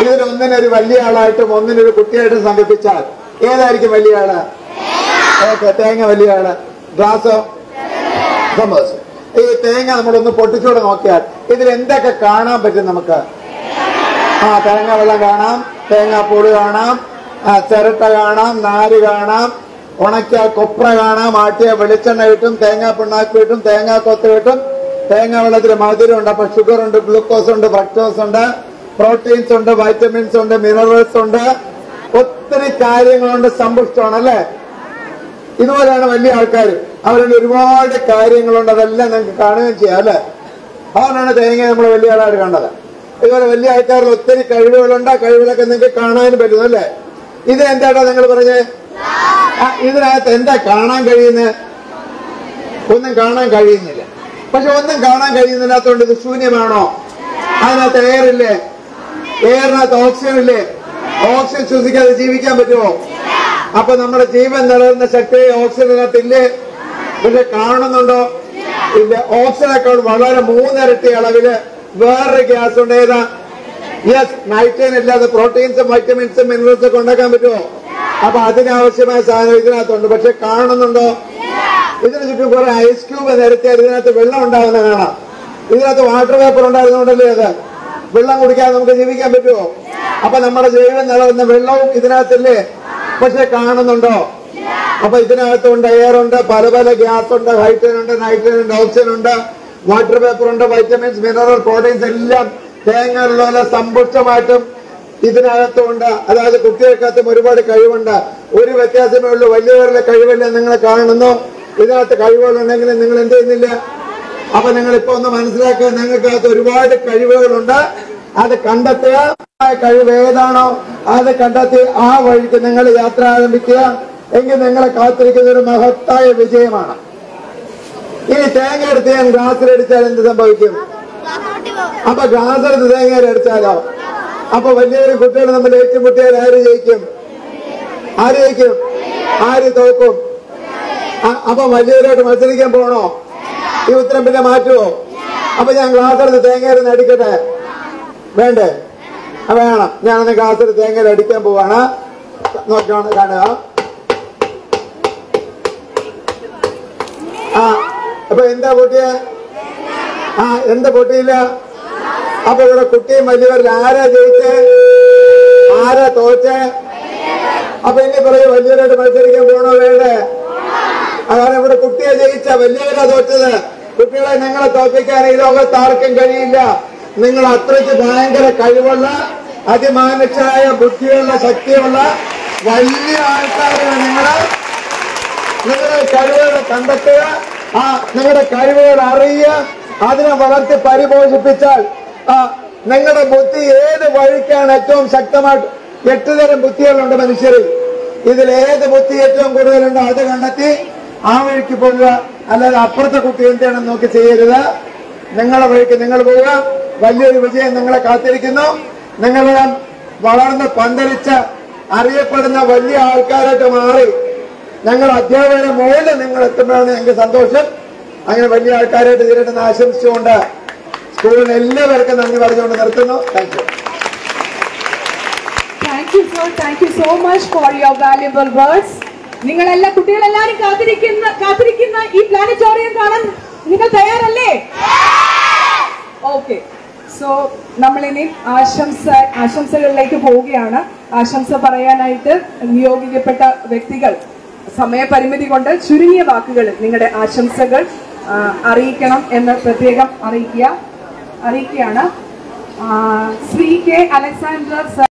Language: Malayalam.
ഇതിലൊന്നിനൊരു വലിയ ആളായിട്ടും ഒന്നിനൊരു കുട്ടിയായിട്ടും സങ്കല്പിച്ചാൽ ഏതായിരിക്കും വലിയ ആള് ഓക്കെ തേങ്ങ വലിയ ആള് ഗ്ലാസോ സംഭവിച്ചു ഈ തേങ്ങ നമ്മളൊന്ന് പൊട്ടിച്ചൂടെ നോക്കിയാൽ ഇതിൽ എന്തൊക്കെ കാണാൻ പറ്റും നമുക്ക് ആ തേങ്ങ വെള്ളം കാണാം തേങ്ങാപ്പൂട് കാണാം ആ, ചിരട്ട കാണാം നാര് കാണാം ഉണക്കിയ കൊപ്ര കാണാം ആട്ടിയ വെളിച്ചെണ്ണ കിട്ടും തേങ്ങാ പിണ്ണാക്ക് കിട്ടും തേങ്ങാ കൊത്ത് കിട്ടും തേങ്ങ വെള്ളത്തിൽ മധുരം ഉണ്ട് അപ്പൊ ഷുഗർ ഉണ്ട് ഗ്ലൂക്കോസ് ഉണ്ട് ഫ്രക്ടോസ് ഉണ്ട് പ്രോട്ടീൻസ് ഉണ്ട് വൈറ്റമിൻസ് ഉണ്ട് മിനറൽസ് ഉണ്ട് ഒത്തിരി കാര്യങ്ങളുണ്ട് സമ്പുഷ്ടമാണ് അല്ലേ ഇതുപോലെയാണ് വലിയ ആൾക്കാർ അവരുടെ ഒരുപാട് കാര്യങ്ങളുണ്ട് അതെല്ലാം നിങ്ങൾക്ക് കാണുകയും ചെയ്യാം അല്ലേ അതുകൊണ്ടാണ് തേങ്ങ നമ്മൾ വലിയ ആളായിട്ട് കണ്ടത് ഇതുപോലെ വലിയ ആൾക്കാരിൽ ഒത്തിരി കഴിവുകളുണ്ട് ആ കഴിവുകളൊക്കെ നിങ്ങൾക്ക് കാണാനും പറ്റുന്നു അല്ലേ ഇത് എന്താട്ടാ നിങ്ങൾ പറഞ്ഞേ ആ, ഇതിനകത്ത് എന്താ കാണാൻ കഴിയുന്നത് ഒന്നും കാണാൻ കഴിയുന്നില്ല പക്ഷെ ഒന്നും കാണാൻ കഴിയുന്നില്ലാത്തതുകൊണ്ട് ഇത് ശൂന്യമാണോ അതിനകത്ത് എയർ ഇല്ലേ എയറിനകത്ത് ഓക്സിജൻ ഇല്ലേ ഓക്സിജൻ ശ്വസിക്കാതെ ജീവിക്കാൻ പറ്റുമോ അപ്പൊ നമ്മുടെ ജീവൻ നിലനിന്ന ശക്തി ഓക്സിജനകത്ത് ഇല്ലേ പക്ഷെ കാണുന്നുണ്ടോ ഇല്ല ഓക്സിജനേക്കാൾ വളരെ മൂന്നിരട്ടി അളവില് വേറൊരു ഗ്യാസ് ഉണ്ട് ഏതാ യെസ് നൈട്രജൻ ഇല്ലാതെ പ്രോട്ടീൻസും വൈറ്റമിൻസും മിനറൽസും ഒക്കെ ഉണ്ടാക്കാൻ പറ്റുമോ അപ്പൊ അതിനാവശ്യമായ സാധനം ഇതിനകത്തുണ്ട് പക്ഷെ കാണുന്നുണ്ടോ ഇതിന് ചുറ്റും കുറെ ഐസ് ക്യൂബ് നിരത്തിയാൽ ഇതിനകത്ത് വെള്ളം ഉണ്ടാകുന്ന കാണാം ഇതിനകത്ത് വാട്ടർ പേപ്പർ ഉണ്ടായിരുന്നുകൊണ്ടല്ലേ അത് വെള്ളം കുടിക്കാതെ നമുക്ക് ജീവിക്കാൻ പറ്റുമോ അപ്പൊ നമ്മുടെ ജീവൻ നിലനിന്ന വെള്ളവും ഇതിനകത്തില്ലേ പക്ഷെ കാണുന്നുണ്ടോ അപ്പൊ ഇതിനകത്തുണ്ട് എയർ ഉണ്ട് പല പല ഗ്യാസ് ഉണ്ട് ഹൈഡ്രജൻ ഉണ്ട് നൈട്രജൻ ഉണ്ട് ഓക്സിജൻ ഉണ്ട് വാട്ടർ പേപ്പർ ഉണ്ട് വൈറ്റമിൻസ് മിനറൽ പ്രോട്ടീൻസ് എല്ലാം തേങ്ങയിലുള്ള സമ്പുഷ്ടമായിട്ടും ഇതിനകത്തുണ്ട് അതായത് കുട്ടികൾക്കകത്തും ഒരുപാട് കഴിവുണ്ട് ഒരു വ്യത്യാസമേ ഉള്ളൂ വലിയവരുടെ കഴിവല്ല നിങ്ങൾ കാണുന്നു ഇതിനകത്ത് കഴിവുകളുണ്ടെങ്കിൽ നിങ്ങൾ എന്ത് ചെയ്യുന്നില്ല അപ്പൊ നിങ്ങൾ ഇപ്പൊ ഒന്ന് മനസ്സിലാക്കുക നിങ്ങൾക്കകത്ത് ഒരുപാട് കഴിവുകളുണ്ട് അത് കണ്ടെത്തുക ആ കഴിവ് ഏതാണോ അത് കണ്ടെത്തി ആ വഴിക്ക് നിങ്ങൾ യാത്ര ആരംഭിക്കുക എങ്കിൽ നിങ്ങളെ കാത്തിരിക്കുന്ന ഒരു മഹത്തായ വിജയമാണ് ഇനി തേങ്ങ എടുത്ത് ഞാൻ ഗ്ലാസ്സിലടിച്ചാൽ എന്ത് സംഭവിക്കും അപ്പൊ ഗ്ലാസ് എടുത്ത് തേങ്ങ അടിച്ചാലോ അപ്പൊ വലിയൊരു കുട്ടികൾ നമ്മൾ ഏറ്റുമുട്ടിയാൽ ആര് ജയിക്കും ആര് ജയിക്കും ആര് തോക്കും അ- അപ്പൊ വലിയവരായിട്ട് മത്സരിക്കാൻ പോകണോ ഈ ഉത്തരം പിന്നെ മാറ്റുമോ അപ്പൊ ഞാൻ ഗ്ലാസ് എടുത്ത് തേങ്ങ അടിക്കട്ടെ വേണ്ടേ ആ, വേണം ഞാനൊന്ന് ഗ്ലാസ് എടുത്ത് തേങ്ങ അടിക്കാൻ പോവാണ് നോക്കണം കാണുക ആ അപ്പൊ എന്താ പൊട്ടിയ ആ എന്താ പൊട്ടിയില്ല അപ്പൊ ഇവിടെ കുട്ടിയും വലിയവരിൽ ആരാ ജയിച്ചേ ആരാ തോച്ചേ അപ്പൊ ഇനി പറയൂ വലിയവരായിട്ട് മത്സരിക്കാൻ പോണോ വേണ്ടേ അതാണ് ഇവിടെ കുട്ടിയെ ജയിച്ച വലിയവരാ തോറ്റത് കുട്ടികളെ നിങ്ങളെ തോൽപ്പിക്കാൻ ഈ ലോകത്ത് ആർക്കും കഴിയില്ല നിങ്ങൾ അത്രയ്ക്ക് ഭയങ്കര കഴിവുള്ള അതിമാനുഷായ ബുദ്ധിയുള്ള ശക്തിയുള്ള വലിയ ആൾക്കാരാണ് നിങ്ങള് നിങ്ങളുടെ കഴിവുകൾ കണ്ടെത്തുക ആ നിങ്ങളുടെ കഴിവുകൾ അറിയുക അതിനെ വളർത്തി പരിപോഷിപ്പിച്ചാൽ ആ നിങ്ങളുടെ ബുദ്ധി ഏത് വഴിക്കാണ് ഏറ്റവും ശക്തമായിട്ട് എട്ട് തരം ബുദ്ധികളുണ്ട് മനുഷ്യരിൽ ഇതിൽ ഏത് ബുദ്ധി ഏറ്റവും കൂടുതലുണ്ടോ അത് കണ്ടെത്തി ആ വഴിക്ക് പോകുക അല്ലാതെ അപ്പുറത്തെ കുട്ടി എന്താണെന്ന് നോക്കി ചെയ്യരുത് നിങ്ങളുടെ വഴിക്ക് നിങ്ങൾ പോവുക വലിയൊരു വിജയം നിങ്ങളെ കാത്തിരിക്കുന്നു നിങ്ങളെല്ലാം വളർന്ന് പന്തലിച്ച് അറിയപ്പെടുന്ന വലിയ ആൾക്കാരായിട്ട് മാറി ഞങ്ങൾ അധ്യാപകരുടെ മുകളിൽ നിങ്ങൾ എത്തുമ്പോഴാണ് ഞങ്ങൾക്ക് സന്തോഷം അങ്ങനെ വലിയ ആൾക്കാരായിട്ട് തീരട്ടെന്ന് ആശംസിച്ചുകൊണ്ട് സ്കൂളിന് എല്ലാവർക്കും നന്ദി പറഞ്ഞുകൊണ്ട് നിർത്തുന്നു thank you thank you so thank you so much for your valuable words നിങ്ങളെല്ലാ കുട്ടികളെല്ലാരും കാത്തിരിക്കുന്ന കാത്തിരിക്കുന്ന ഈ പ്ലാനറ്റോറിയം കാണാൻ നിങ്ങൾ തയ്യാറല്ലേ ഓക്കെ സോ നമ്മളിനി ആശംസ ആശംസകളിലേക്ക് പോവുകയാണ് ആശംസ പറയാനായിട്ട് നിയോഗിക്കപ്പെട്ട വ്യക്തികൾ സമയപരിമിതി കൊണ്ട് ചുരുങ്ങിയ വാക്കുകളിൽ നിങ്ങളുടെ ആശംസകൾ ആ, അറിയിക്കണം എന്ന് പ്രത്യേകം അറിയിക്കുക അറിയിക്കുകയാണ് ആ, ശ്രീ കെ അലക്സാണ്ടർ സർ